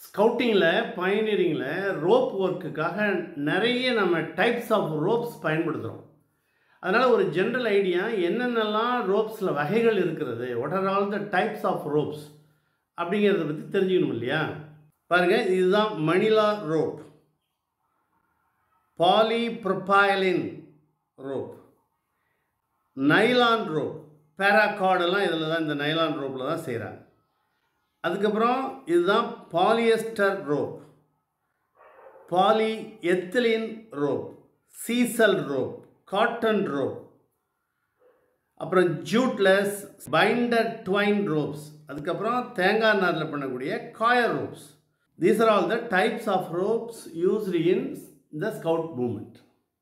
ஸ்கவுட்டிங்கில் பயனியரிங்கில் rope ஒர்க்குக்காக நிறைய நம்ம types of ropes பயன்படுத்துகிறோம் அதனால் ஒரு ஜென்ரல் ஐடியா என்னென்னலாம் ரோப்ஸில் வகைகள் இருக்கிறது what are all the types of ropes அப்படிங்கிறத பற்றி தெரிஞ்சுக்கணும் இல்லையா பாருங்கள் இதுதான் Manila rope polypropylene rope nylon rope பேராகார்டெல்லாம் இதில் தான் இந்த நைலான் ரோப்பில் தான் செய்கிறாங்க அதுக்கப்புறம் இதுதான் polyester rope polyethylene rope sisal rope cotton rope அப்புறம் ஜூட்லெஸ் பைண்டர் ட்வைன் ரோப்ஸ் அதுக்கப்புறம் தேங்காய் நாரில் பண்ணக்கூடிய coir ropes these are all the types of ropes used in the scout moment